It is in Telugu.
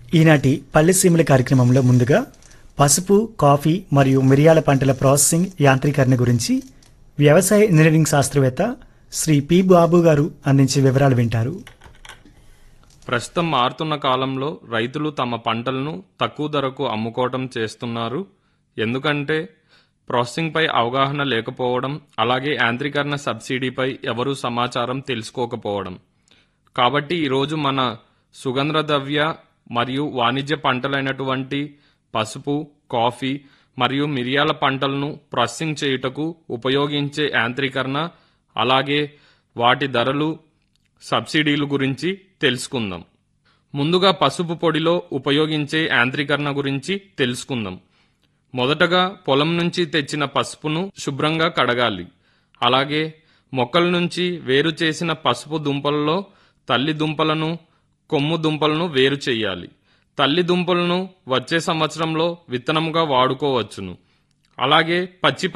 ఈనాటి పల్లెసీమల కార్యక్రమంలో ముందుగా పసుపు కాఫీ మరియు మిరియాల పంటల ప్రాసెసింగ్ యాంత్రీకరణ గురించి వ్యవసాయ ఇంజనీరింగ్ శాస్త్రవేత్త శ్రీ పి బాబు గారు అందించే వివరాలు వింటారు ప్రస్తుతం మారుతున్న కాలంలో రైతులు తమ పంటలను తక్కువ ధరకు అమ్ముకోవటం చేస్తున్నారు ఎందుకంటే ప్రాసెసింగ్పై అవగాహన లేకపోవడం అలాగే యాంత్రీకరణ సబ్సిడీపై ఎవరూ సమాచారం తెలుసుకోకపోవడం కాబట్టి ఈరోజు మన సుగంధ ద్రవ్య మరియు వాణిజ్య పంటలైనటువంటి పసుపు కాఫీ మరియు మిరియాల పంటలను ప్రాసెసింగ్ చేయుటకు ఉపయోగించే యాంత్రీకరణ అలాగే వాటి ధరలు సబ్సిడీలు గురించి తెలుసుకుందాం ముందుగా పసుపు పొడిలో ఉపయోగించే యాంత్రీకరణ గురించి తెలుసుకుందాం మొదటగా పొలం నుంచి తెచ్చిన పసుపును శుభ్రంగా కడగాలి అలాగే మొక్కల నుంచి వేరు చేసిన పసుపు దుంపలలో తల్లి దుంపలను కొమ్ము దుంపలను వేరు చేయాలి తల్లి దుంపలను వచ్చే సంవత్సరంలో విత్తనముగా వాడుకోవచ్చును అలాగే పచ్చి